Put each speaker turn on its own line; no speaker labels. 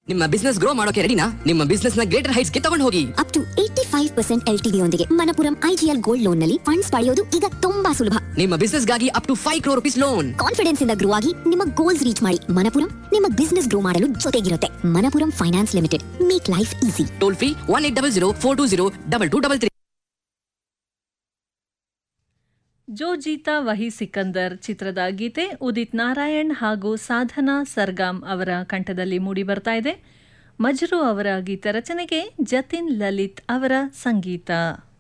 ನಿಮ್ಮ business grow ಮಾಡೋಕೆ ರೆಡಿನಾ ನಿಮ್ಮ ಬಿಸ್ನೆಸ್ ನ ಗ್ರೇಟರ್ ಹೈಟ್ಸ್ ಗೆ ತಗೊಂಡು ಹೋಗಿ
up to eighty five percent L TD ಯೊಂದಿಗೆ ಮನಪುರಂ ಐಜಿಎಲ್ ಗೋಲ್ಡ್ ಲೋನ್ ನಲ್ಲಿ ಫಂಡ್ಸ್ ಪಡೆಯೋದು ಈಗ ತುಂಬಾ ಸುಲಭ
ನಿಮ್ಮ ಬಿಸ್ನೆಸ್ ಗಾಗಿ up to five crore rupees loan
confidence ಇಂದ ಗ್ರೋ ಆಗಿ ನಿಮ್ಮ ಗೋಲ್ಸ್ ರೀಚ್ ಮಾಡಿ ಮನಪುರಂ ನಿಮ್ಮ ಬಿಸ್ನೆಸ್ ಗ್ರೋ ಮಾಡಲು ಜೊತೆಗಿರುತ್ತೆ Manappuram finance limited make life easy
toll free one eight double zero four two zero double two double three
Jo Jeeta Wohi Sikandar ಚಿತ್ರದ ಗೀತೆ ಉದಿತ್ ನಾರಾಯಣ್ ಹಾಗೂ ಸಾಧನಾ ಸರ್ಗಾಮ್ ಅವರ ಕಂಠದಲ್ಲಿ ಮೂಡಿಬರ್ತಾ ಇದೆ ಮಜ್ರು ಅವರ ಗೀತ ರಚನೆಗೆ ಜತಿನ್ ಲಲಿತ್ ಅವರ ಸಂಗೀತ